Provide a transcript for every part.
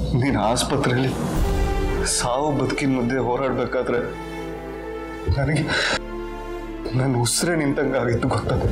ನೀನು ಆಸ್ಪತ್ರೆಯಲ್ಲಿ ಸಾವು ಬದುಕಿನ ಮಧ್ಯೆ ಹೋರಾಡಬೇಕಾದ್ರೆ ನನಗೆ ನನ್ನ ಉಸಿರೇ ನಿಂತಂಗಾಗಿತ್ತು ಗೊತ್ತಾಗ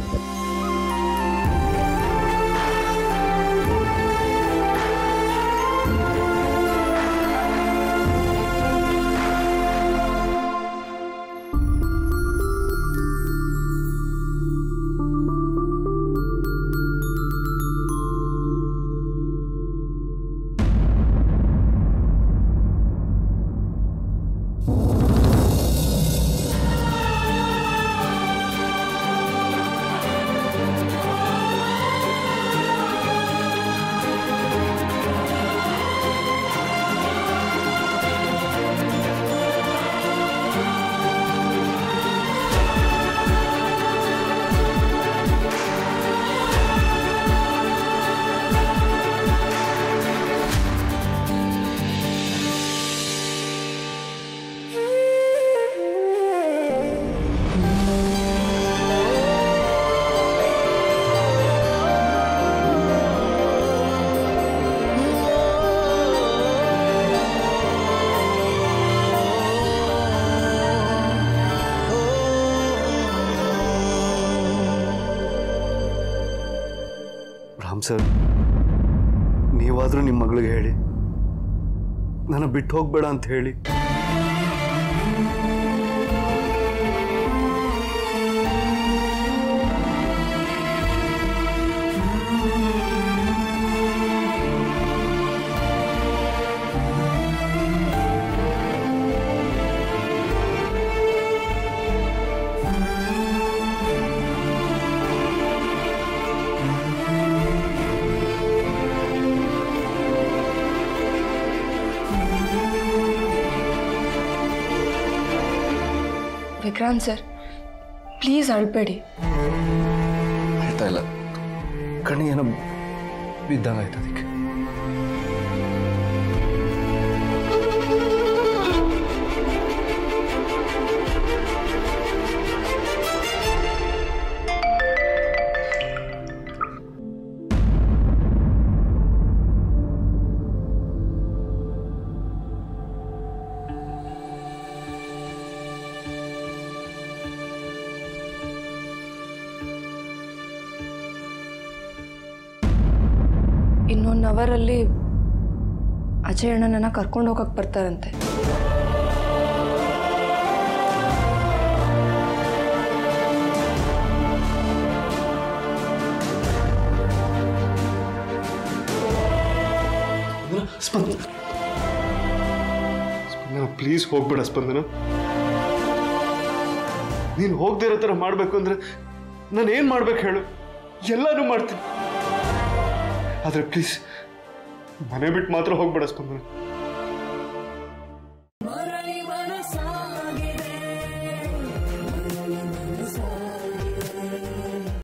ರಾಮ್ ಸರ್ ನೀವಾದರೂ ನಿಮ್ಮ ಮಗಳಿಗೆ ಹೇಳಿ ನನ್ನ ಬಿಟ್ಟು ಹೋಗ್ಬೇಡ ಅಂತ ಹೇಳಿ ವಿಕ್ರಾಂತ್ ಸರ್ ಪ್ಲೀಸ್ ಅಳ್ಬೇಡಿ ಹೇಳ್ತಾ ಇಲ್ಲ ಕಣ್ಣಿಗೆ ಏನೋ ಬಿದ್ದಂಗೆ ಆಯ್ತು ಅದಕ್ಕೆ ಇನ್ನೊಂದು ಅವರಲ್ಲಿ ಅಜಯ್ ಅಣ್ಣನನ್ನ ಕರ್ಕೊಂಡು ಹೋಗಕ್ಕೆ ಬರ್ತಾರಂತೆ ಸ್ಪಂದನ ಸ್ಪಂದನ ಪ್ಲೀಸ್ ಹೋಗ್ಬೇಡ ಸ್ಪಂದನ ನೀನು ಹೋಗದೆ ಇರೋ ಥರ ಮಾಡಬೇಕು ಅಂದ್ರೆ ನಾನು ಏನು ಮಾಡ್ಬೇಕು ಹೇಳು ಎಲ್ಲಾನು ಮಾಡ್ತೀನಿ ಆದರೆ ಪ್ಲೀಸ್ ಮನೆ ಬಿಟ್ಟು ಮಾತ್ರ ಹೋಗ್ಬೇಡ ಸ್ಪಂದನ